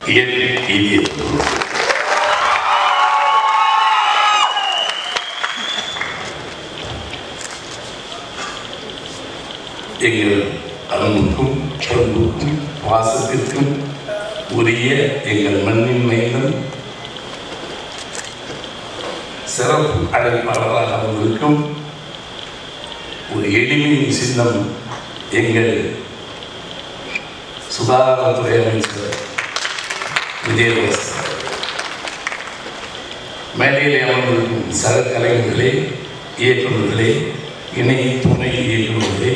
என் இனிய எங்கள் அன்புக்கும் பண்புக்கும் பாசத்திற்கும் உரிய எங்கள் மண்ணின் மைந்தன் சிறப்பு அழைப்பாளராக வந்திருக்கும் ஒரு எளிமையின் சின்னம் எங்கள் சுகாதாரத்துறை அமைச்சர் விஜயபாஸ்கர் மேடையில் அமர்ந்திருக்கும் சக கலைஞர்களே இயக்குநர்களே இணை துணை இயக்குநர்களே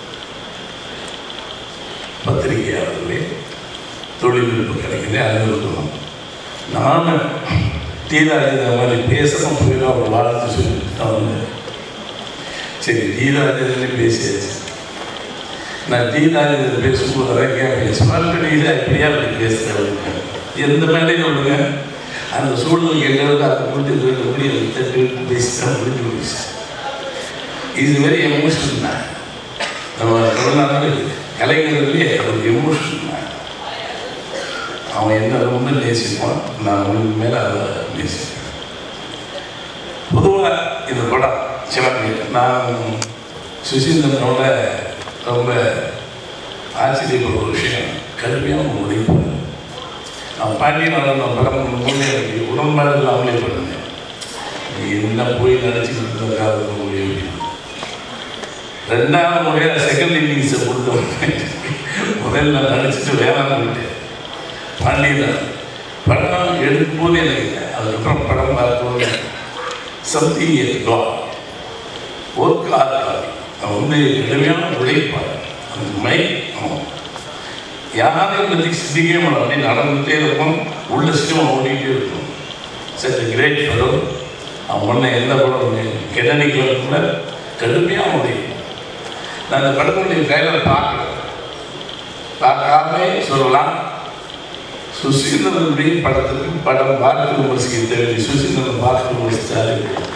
பத்திரிகையாளர்களே தொழில்நுட்ப கலைஞரே அனைவருக்கும் நான் தீராஜி இந்த மாதிரி பேசணும் போயிடும் அவர் வாழ்த்து சொல்லிட்டு நான் வந்து சரி தீராஜனே பேசியாச்சு நான் தீராஜன் பேசும்போது அழகாக பேசுவேன் நீதா இப்படியா அப்படி பேசுகிறேன் எந்த மேலேயும் விடுங்க அந்த சூழ்நிலை எங்களுக்கு அதை கொண்டு எப்படி தட்டு பேசிட்டா முடிஞ்சு போயிடுச்சு இது வெரி எமோஷன் தான் நம்ம தமிழ்நாடு கலைஞர்களே ஒரு எமோஷன் தான் அவன் என்ன ரொம்ப நேசிப்பான் நான் அவனுக்கு மேலே அதை நேசிப்பேன் பொதுவாக இந்த படம் சிவகங்கை நான் சுசீந்திரனோட ரொம்ப ஆச்சரியப்படுற ஒரு விஷயம் கடுமையான உழைப்பு நான் பாண்டியனால நான் படம் பண்ணும்போது எனக்கு உடன்பாடு இல்லாமலே பண்ணேன் நீ என்ன போய் நினச்சிக்கிட்டு இருக்காது முடியும் ரெண்டாவது முறையாக செகண்ட் இன்னிங்ஸை கொடுத்தவங்க முதல்ல நடிச்சிட்டு வேணாம் போயிட்டேன் பாண்டியன் படம் எடுக்கும்போது எனக்கு இல்லை அதுக்கப்புறம் படம் பார்க்கும்போது சம்திங் இருக்கோ ஒர்க் ஆகாது அவன் வந்து கடுமையான உழைப்பார் அந்த மை அவன் யாரையும் பற்றி சிந்திக்கவே மாட்டான் அப்படியே நடந்துகிட்டே இருக்கும் உள்ள சினிமா ஓடிக்கிட்டே இருக்கும் சரி கிரேட் படம் அவன் பண்ண எந்த படம் கெட்டனிக்கில் கூட கடுமையாக உழைக்கும் நான் அந்த படத்தினுடைய ட்ரைலர் பார்க்குறேன் பார்க்காம சொல்லலாம் சுசீந்திரனுடைய படத்துக்கு படம் பார்த்து விமர்சிக்க தேவை சுசீந்திரன் பார்த்து விமர்சித்தாரு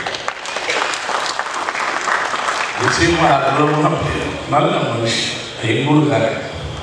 நிச்சயமா அற்புதமான பையன். நல்ல மனுஷன் எங்கூருக்காரன்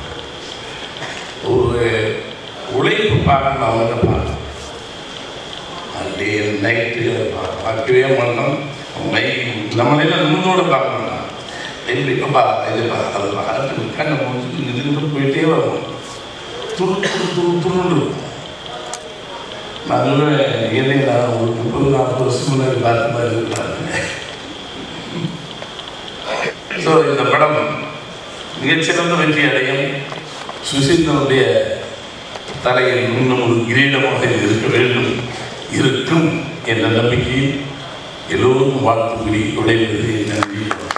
ஒரு உழைப்பு பார்க்கணும் அவங்க பார்க்கணும் அப்படியே நைட்டுகளை பார்க்கவே மாட்டோம் மை நம்மளெல்லாம் நிமிந்தோட பார்க்கணும் எப்படி பா இது பா அது பார்த்து கண்ணை முடிச்சுட்டு நின்றுட்டு போயிட்டே வரும் துரு துரு துரு துருன்னு இருக்கும் நான் சொல்லுவேன் என்னை நான் ஒரு முப்பது நாற்பது வருஷம் முன்னாடி பார்த்த மாதிரி இருக்கிறாங்க ஸோ இந்த படம் மிகச்சிறந்த வெற்றி அடையும் சுசீந்திரனுடைய தலையில் இன்னும் ஒரு கிரீடமாக இது இருக்க வேண்டும் இருக்கும் என்ற நம்பிக்கையில் எல்லோரும் வாழ்த்து கூறி விடைபெறுகிறேன் நன்றி